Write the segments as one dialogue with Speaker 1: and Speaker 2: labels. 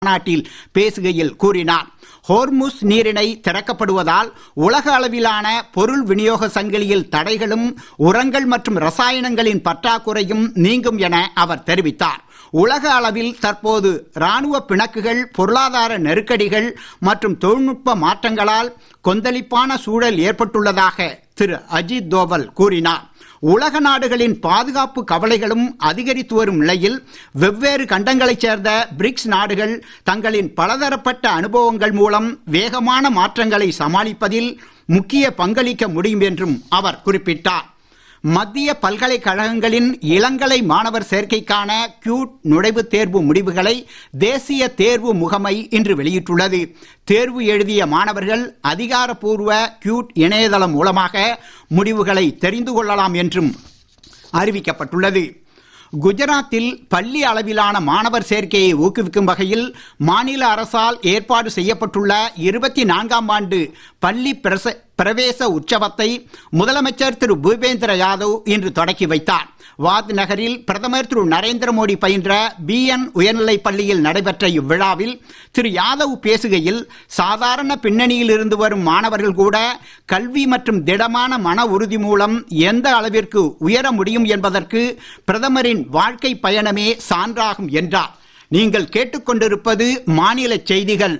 Speaker 1: மாநாட்டில் பேசுகையில் கூறினார் ஹோர்முஸ் நீரிணை திறக்கப்படுவதால் உலக அளவிலான பொருள் விநியோக சங்கிலியில் தடைகளும் உரங்கள் மற்றும் ரசாயனங்களின் பற்றாக்குறையும் நீங்கும் என அவர் தெரிவித்தார் உலக அளவில் தற்போது ராணுவ பிணக்குகள் பொருளாதார நெருக்கடிகள் மற்றும் தொழில்நுட்ப மாற்றங்களால் கொந்தளிப்பான சூழல் ஏற்பட்டுள்ளதாக திரு அஜித் தோவல் கூறினார் உலக நாடுகளின் பாதுகாப்பு கவலைகளும் அதிகரித்து வரும் நிலையில் வெவ்வேறு கண்டங்களைச் சேர்ந்த பிரிக்ஸ் நாடுகள் தங்களின் பலதரப்பட்ட அனுபவங்கள் மூலம் வேகமான மாற்றங்களை சமாளிப்பதில் முக்கிய பங்களிக்க முடியும் என்றும் அவர் குறிப்பிட்டார் மத்திய பல்கலைக்கழகங்களின் இளங்கலை மாணவர் சேர்க்கைக்கான கியூட் நுழைவுத் தேர்வு முடிவுகளை தேசிய தேர்வு முகமை இன்று வெளியிட்டுள்ளது தேர்வு எழுதிய மாணவர்கள் அதிகாரப்பூர்வ கியூட் இணையதளம் மூலமாக முடிவுகளை தெரிந்து கொள்ளலாம் என்றும் அறிவிக்கப்பட்டுள்ளது குஜராத்தில் பள்ளி அளவிலான மாணவர் சேர்க்கையை ஊக்குவிக்கும் வகையில் மாநில அரசால் ஏற்பாடு செய்யப்பட்டுள்ள இருபத்தி நான்காம் ஆண்டு பள்ளி பிரச பிரவேச உற்சவத்தை முதலமைச்சர் திரு பூபேந்திர யாதவ் இன்று தொடக்கி வைத்தார் வாத் நகரில் பிரதமர் திரு நரேந்திர மோடி பயின்ற பிஎன் உயர்நிலைப் பள்ளியில் நடைபெற்ற இவ்விழாவில் திரு யாதவ் பேசுகையில் சாதாரண பின்னணியில் இருந்து வரும் மாணவர்கள் கூட கல்வி மற்றும் திடமான மன உறுதி மூலம் எந்த அளவிற்கு உயர முடியும் என்பதற்கு பிரதமரின் வாழ்க்கை பயணமே சான்றாகும் என்றார் நீங்கள் கேட்டுக்கொண்டிருப்பது மாநில செய்திகள்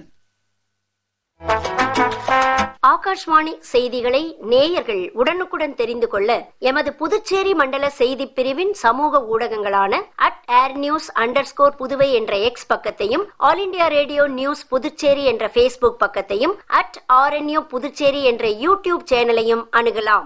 Speaker 2: ஆகாஷ்வாணி செய்திகளை நேயர்கள் உடனுக்குடன் தெரிந்து கொள்ள எமது புதுச்சேரி மண்டல செய்தி பிரிவின் சமூக ஊடகங்களான at air news under Puduvai என்ற எக்ஸ் பக்கத்தையும் All India Radio News Puducherry என்ற பேஸ்புக் பக்கத்தையும் அட் ஆர்என்யூ புதுச்சேரி என்ற யூடியூப் சேனலையும் அணுகலாம்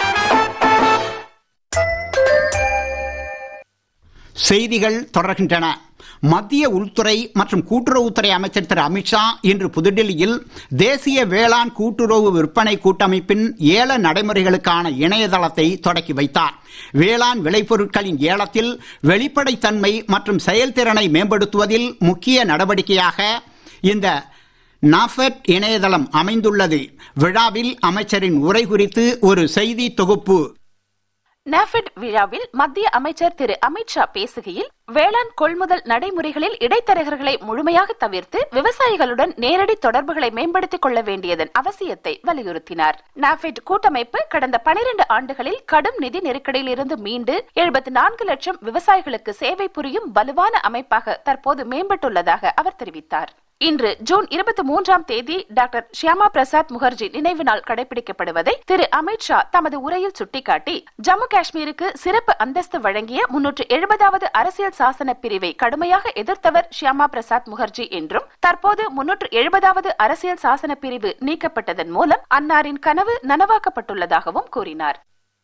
Speaker 1: செய்திகள் தொடர்கின்றன மத்திய உள்துறை மற்றும் கூட்டுறவுத்துறை அமைச்சர் திரு அமித்ஷா இன்று புதுடில்லியில் தேசிய வேளாண் கூட்டுறவு விற்பனை கூட்டமைப்பின் ஏல நடைமுறைகளுக்கான இணையதளத்தை தொடக்கி வைத்தார் வேளாண் விளைபொருட்களின் ஏலத்தில் வெளிப்படைத்தன்மை மற்றும் செயல்திறனை மேம்படுத்துவதில் முக்கிய நடவடிக்கையாக இந்த நாஃபெட் இணையதளம் அமைந்துள்ளது விழாவில் அமைச்சரின் உரை குறித்து ஒரு செய்தி தொகுப்பு
Speaker 3: நாஃபெட் விழாவில் மத்திய அமைச்சர் திரு அமித்ஷா பேசுகையில் வேளாண் கொள்முதல் நடைமுறைகளில் இடைத்தரகர்களை முழுமையாக தவிர்த்து விவசாயிகளுடன் நேரடி தொடர்புகளை மேம்படுத்திக் கொள்ள வேண்டியதன் அவசியத்தை வலியுறுத்தினார் நாஃபெட் கூட்டமைப்பு கடந்த பனிரெண்டு ஆண்டுகளில் கடும் நிதி நெருக்கடியில் இருந்து மீண்டு எழுபத்தி நான்கு லட்சம் விவசாயிகளுக்கு சேவை புரியும் வலுவான அமைப்பாக தற்போது மேம்பட்டுள்ளதாக அவர் தெரிவித்தார் இன்று ஜூன் இருபத்தி மூன்றாம் தேதி டாக்டர் ஷியாமா பிரசாத் முகர்ஜி நினைவு நாள் கடைபிடிக்கப்படுவதை திரு அமித்ஷா தமது உரையில் சுட்டிக்காட்டி ஜம்மு காஷ்மீருக்கு சிறப்பு அந்தஸ்து வழங்கிய முன்னூற்று எழுபதாவது அரசியல் சாசன பிரிவை கடுமையாக எதிர்த்தவர் ஷியாமா பிரசாத் முகர்ஜி என்றும் தற்போது முன்னூற்று எழுபதாவது அரசியல் சாசன பிரிவு நீக்கப்பட்டதன் மூலம் அன்னாரின் கனவு நனவாக்கப்பட்டுள்ளதாகவும் கூறினார்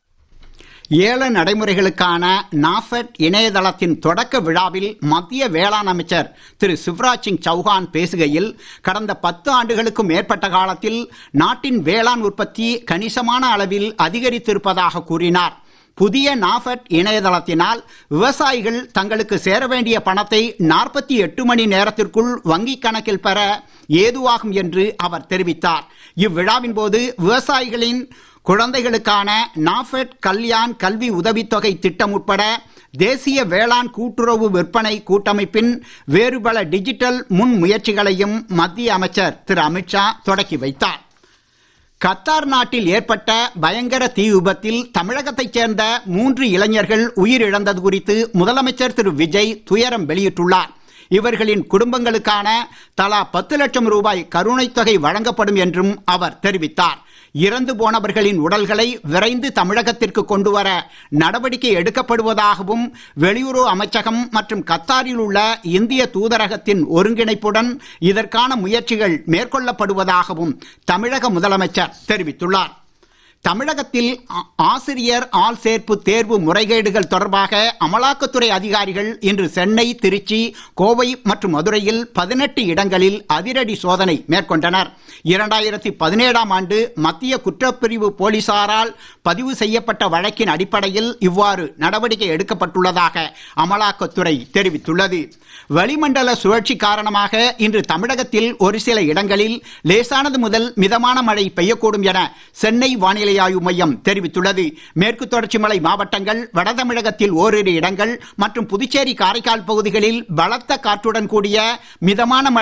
Speaker 1: ஏல நடைமுறைகளுக்கான நாஃபெட் இணையதளத்தின் தொடக்க விழாவில் மத்திய வேளாண் அமைச்சர் திரு சிவராஜ் சிங் சௌஹான் பேசுகையில் கடந்த பத்து ஆண்டுகளுக்கும் மேற்பட்ட காலத்தில் நாட்டின் வேளாண் உற்பத்தி கணிசமான அளவில் அதிகரித்திருப்பதாக கூறினார் புதிய நாஃபெட் இணையதளத்தினால் விவசாயிகள் தங்களுக்கு சேர வேண்டிய பணத்தை நாற்பத்தி எட்டு மணி நேரத்திற்குள் வங்கிக் கணக்கில் பெற ஏதுவாகும் என்று அவர் தெரிவித்தார் இவ்விழாவின் போது விவசாயிகளின் குழந்தைகளுக்கான நாஃபெட் கல்யாண் கல்வி உதவித்தொகை திட்டம் உட்பட தேசிய வேளாண் கூட்டுறவு விற்பனை கூட்டமைப்பின் வேறு பல டிஜிட்டல் முன் முயற்சிகளையும் மத்திய அமைச்சர் திரு அமித்ஷா தொடக்கி வைத்தார் கத்தார் நாட்டில் ஏற்பட்ட பயங்கர தீ விபத்தில் தமிழகத்தைச் சேர்ந்த மூன்று இளைஞர்கள் உயிரிழந்தது குறித்து முதலமைச்சர் திரு விஜய் துயரம் வெளியிட்டுள்ளார் இவர்களின் குடும்பங்களுக்கான தலா பத்து லட்சம் ரூபாய் கருணைத் தொகை வழங்கப்படும் என்றும் அவர் தெரிவித்தார் இறந்து போனவர்களின் உடல்களை விரைந்து தமிழகத்திற்கு கொண்டு வர நடவடிக்கை எடுக்கப்படுவதாகவும் வெளியுறவு அமைச்சகம் மற்றும் கத்தாரில் உள்ள இந்திய தூதரகத்தின் ஒருங்கிணைப்புடன் இதற்கான முயற்சிகள் மேற்கொள்ளப்படுவதாகவும் தமிழக முதலமைச்சர் தெரிவித்துள்ளார் தமிழகத்தில் ஆசிரியர் ஆள் சேர்ப்பு தேர்வு முறைகேடுகள் தொடர்பாக அமலாக்கத்துறை அதிகாரிகள் இன்று சென்னை திருச்சி கோவை மற்றும் மதுரையில் பதினெட்டு இடங்களில் அதிரடி சோதனை மேற்கொண்டனர் இரண்டாயிரத்தி பதினேழாம் ஆண்டு மத்திய குற்றப்பிரிவு போலீசாரால் பதிவு செய்யப்பட்ட வழக்கின் அடிப்படையில் இவ்வாறு நடவடிக்கை எடுக்கப்பட்டுள்ளதாக அமலாக்கத்துறை தெரிவித்துள்ளது வளிமண்டல சுழற்சி காரணமாக இன்று தமிழகத்தில் ஒரு சில இடங்களில் லேசானது முதல் மிதமான மழை பெய்யக்கூடும் என சென்னை வானிலை ஆய்வு மையம் தெரிவித்துள்ளது மேற்கு தொடர்ச்சி மலை மாவட்டங்கள் வட தமிழகத்தில் ஓரிரு இடங்கள் மற்றும் புதுச்சேரி காரைக்கால் பகுதிகளில் பலத்த காற்றுடன் கூடிய மிதமான மழை